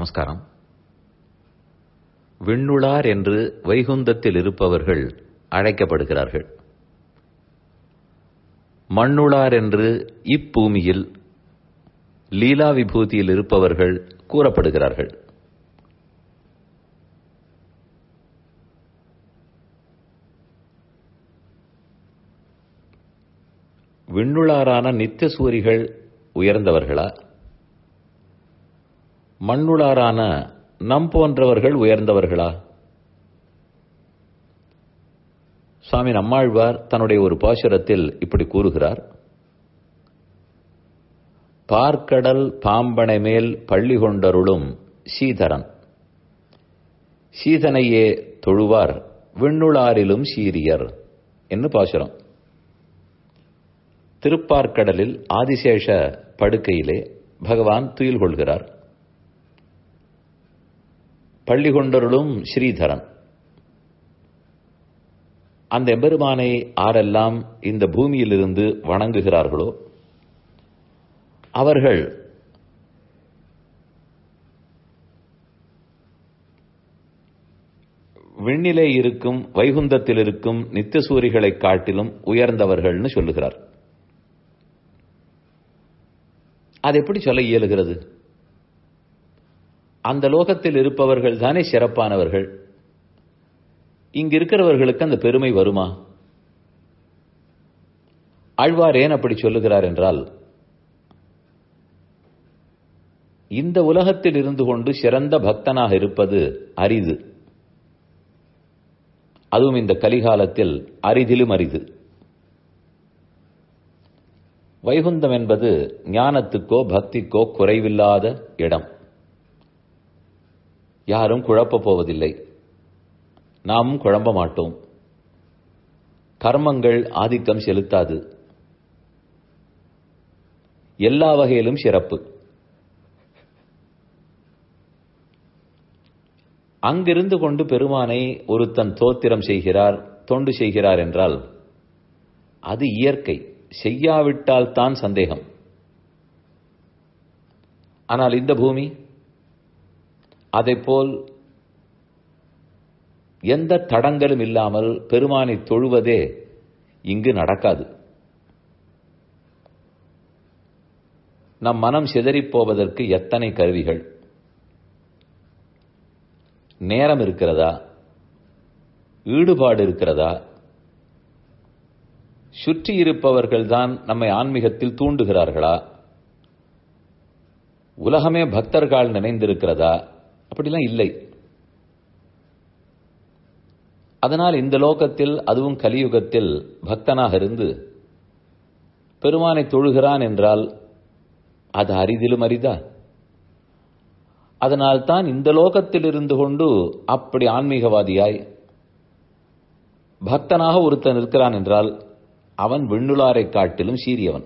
நமஸ்காரம் விண்ணுளார் என்று வைகுந்தத்தில் இருப்பவர்கள் அழைக்கப்படுகிறார்கள் மண்ணுளார் என்று இப்பூமியில் லீலா விபூதியில் இருப்பவர்கள் கூறப்படுகிறார்கள் விண்ணுளாரான நித்திய சூரிகள் உயர்ந்தவர்களா மண்ணுளாரான நம் போன்றவர்கள் உயர்ந்தவர்களா சுவாமி நம்மாழ்வார் தன்னுடைய ஒரு பாசுரத்தில் இப்படி கூறுகிறார் பார்க்கடல் பாம்பனை மேல் பள்ளி கொண்டருளும் சீதரன் சீதனையே தொழுவார் விண்ணுளாரிலும் சீரியர் என்று பாசுரம் திருப்பார்க்கடலில் ஆதிசேஷ படுக்கையிலே பகவான் துயில் கொள்கிறார் பள்ளி கொண்டருளும் ஸ்ரீதரன் அந்த எம்பெருமானை ஆரெல்லாம் இந்த பூமியிலிருந்து வணங்குகிறார்களோ அவர்கள் விண்ணிலே இருக்கும் வைகுந்தத்தில் இருக்கும் நித்தியசூரிகளை காட்டிலும் உயர்ந்தவர்கள்னு சொல்லுகிறார் அது எப்படி சொல்ல இயலுகிறது அந்த லோகத்தில் இருப்பவர்கள் தானே சிறப்பானவர்கள் இங்க இருக்கிறவர்களுக்கு அந்த பெருமை வருமா ஆழ்வார் ஏன் அப்படி சொல்லுகிறார் என்றால் இந்த உலகத்தில் இருந்து கொண்டு சிறந்த பக்தனாக இருப்பது அரிது அதுவும் இந்த கலிகாலத்தில் அரிதிலும் அரிது வைகுந்தம் என்பது ஞானத்துக்கோ பக்திக்கோ குறைவில்லாத இடம் யாரும் குழப்பப் போவதில்லை நாமும் குழம்ப மாட்டோம் கர்மங்கள் ஆதிக்கம் செலுத்தாது எல்லா வகையிலும் சிறப்பு அங்கிருந்து கொண்டு பெருமானை ஒருத்தன் தோத்திரம் செய்கிறார் தொண்டு செய்கிறார் என்றால் அது இயற்கை செய்யாவிட்டால் தான் சந்தேகம் ஆனால் இந்த பூமி போல் எந்த தடங்களும் இல்லாமல் பெருமானை தொழுவதே இங்கு நடக்காது நம் மனம் சிதறிப் போவதற்கு எத்தனை கருவிகள் நேரம் இருக்கிறதா ஈடுபாடு இருக்கிறதா சுற்றி இருப்பவர்கள் தான் நம்மை ஆன்மீகத்தில் தூண்டுகிறார்களா உலகமே பக்தர்கள் நினைந்திருக்கிறதா அப்படிலாம் இல்லை அதனால் இந்த லோகத்தில் அதுவும் கலியுகத்தில் பக்தனாக இருந்து பெருமானை தொழுகிறான் என்றால் அது அரிதிலும் அரிதா அதனால் தான் இந்த லோகத்தில் இருந்து கொண்டு அப்படி ஆன்மீகவாதியாய் பக்தனாக ஒருத்தன் இருக்கிறான் என்றால் அவன் விண்ணுளாரை காட்டிலும் சீரியவன்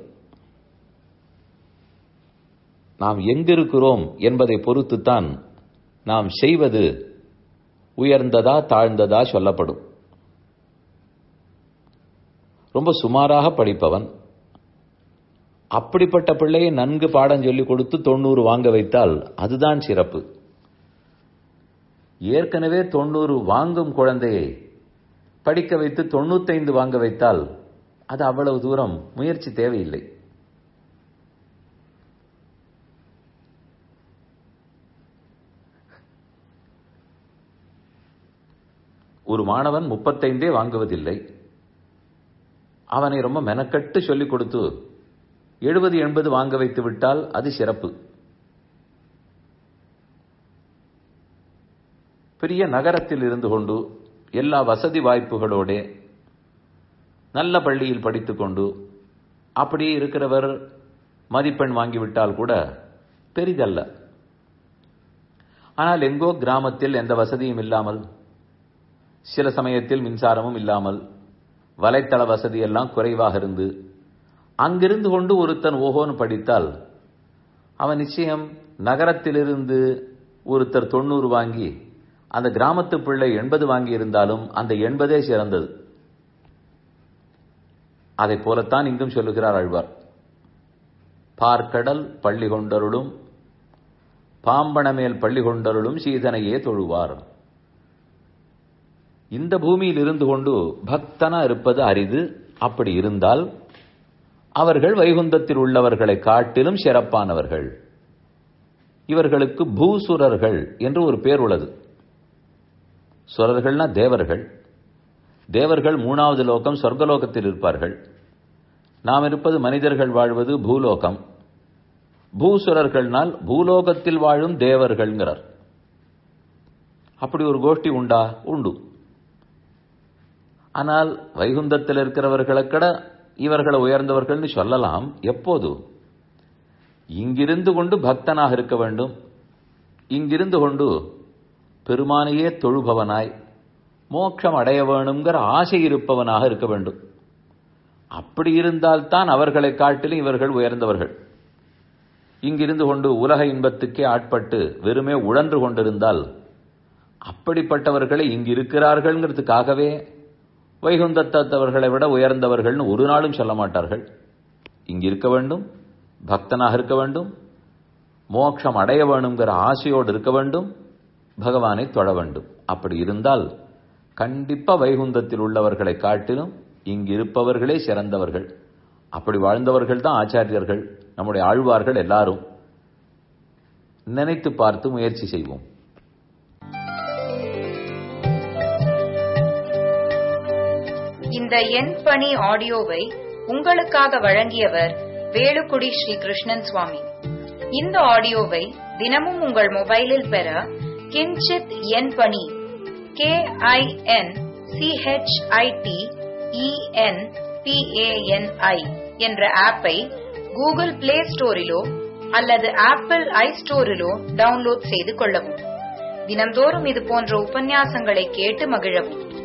நாம் எங்கிருக்கிறோம் என்பதை பொறுத்துத்தான் நாம் செய்வது உயர்ந்ததா தாழ்ந்ததா சொல்லப்படும் ரொம்ப சுமாராக படிப்பவன் அப்படிப்பட்ட பிள்ளையை நன்கு பாடம் சொல்லிக் கொடுத்து தொண்ணூறு வாங்க வைத்தால் அதுதான் சிறப்பு ஏற்கனவே தொண்ணூறு வாங்கும் குழந்தையை படிக்க வைத்து தொண்ணூத்தைந்து வாங்க வைத்தால் அது அவ்வளவு தூரம் முயற்சி தேவையில்லை ஒரு மாணவன் முப்பத்தைந்தே வாங்குவதில்லை அவனை ரொம்ப மெனக்கட்டு சொல்லிக் கொடுத்து எழுபது எண்பது வாங்க வைத்து விட்டால் அது சிறப்பு பெரிய நகரத்தில் இருந்து கொண்டு எல்லா வசதி வாய்ப்புகளோட நல்ல பள்ளியில் படித்துக்கொண்டு அப்படியே இருக்கிறவர் மதிப்பெண் வாங்கிவிட்டால் கூட பெரிதல்ல ஆனால் எங்கோ கிராமத்தில் எந்த வசதியும் இல்லாமல் சில சமயத்தில் மின்சாரமும் இல்லாமல் வலைத்தள வசதி எல்லாம் குறைவாக இருந்து அங்கிருந்து கொண்டு ஒருத்தன் ஓஹோன்னு படித்தால் அவன் நிச்சயம் நகரத்திலிருந்து ஒருத்தர் தொண்ணூறு வாங்கி அந்த கிராமத்து பிள்ளை எண்பது வாங்கி இருந்தாலும் அந்த எண்பதே சிறந்தது அதை போலத்தான் இங்கும் சொல்லுகிறார் ஆழ்வார் பார்க்கடல் பள்ளி கொண்டருளும் பாம்பன மேல் பள்ளி கொண்டருளும் சீதனையே தொழுவார் இந்த பூமியில் இருந்து கொண்டு பக்தனா இருப்பது அரிது அப்படி இருந்தால் அவர்கள் வைகுந்தத்தில் உள்ளவர்களை காட்டிலும் சிறப்பானவர்கள் இவர்களுக்கு பூசுரர்கள் என்று ஒரு பேர் உள்ளது சுரர்கள்னா தேவர்கள் தேவர்கள் மூணாவது லோகம் சொர்க்கலோகத்தில் இருப்பார்கள் நாம் இருப்பது மனிதர்கள் வாழ்வது பூலோகம் பூசுரர்கள்னால் பூலோகத்தில் வாழும் தேவர்கள்ங்கிறார் அப்படி ஒரு கோஷ்டி உண்டா உண்டு ஆனால் வைகுந்தத்தில் இருக்கிறவர்களை கூட இவர்களை உயர்ந்தவர்கள்னு சொல்லலாம் எப்போது இங்கிருந்து கொண்டு பக்தனாக இருக்க வேண்டும் இங்கிருந்து கொண்டு பெருமானையே தொழுபவனாய் மோட்சம் அடைய வேணுங்கிற ஆசை இருப்பவனாக இருக்க வேண்டும் அப்படி இருந்தால்தான் அவர்களை காட்டிலும் இவர்கள் உயர்ந்தவர்கள் இங்கிருந்து கொண்டு உலக இன்பத்துக்கே ஆட்பட்டு வெறுமே உழன்று கொண்டிருந்தால் அப்படிப்பட்டவர்களை இங்கு இருக்கிறார்கள்ங்கிறதுக்காகவே வைகுந்தத்தவர்களை விட உயர்ந்தவர்கள்னு ஒரு நாளும் சொல்ல மாட்டார்கள் இங்கு இருக்க வேண்டும் பக்தனாக இருக்க வேண்டும் மோட்சம் அடைய வேணுங்கிற ஆசையோடு இருக்க வேண்டும் பகவானை தொழ வேண்டும் அப்படி இருந்தால் கண்டிப்பா வைகுந்தத்தில் உள்ளவர்களை காட்டிலும் இங்கு இருப்பவர்களே சிறந்தவர்கள் அப்படி வாழ்ந்தவர்கள் தான் ஆச்சாரியர்கள் நம்முடைய ஆழ்வார்கள் எல்லாரும் நினைத்து பார்த்து முயற்சி செய்வோம் இந்த எண் பணி ஆடியோவை உங்களுக்காக வழங்கியவர் வேலுக்குடி ஸ்ரீ கிருஷ்ணன் சுவாமி இந்த ஆடியோவை தினமும் உங்கள் மொபைலில் பெற கிஞ்சித் எண் பணி கே ஐ என் சிஹெச்ஐடி இஎன் பிஏஎன்ஐ என்ற ஆப்பை கூகுள் பிளே ஸ்டோரிலோ அல்லது ஆப்பிள் ஐ ஸ்டோரிலோ டவுன்லோட் செய்து கொள்ளவும் தினம்தோறும் இது போன்ற உபன்யாசங்களை கேட்டு மகிழவும்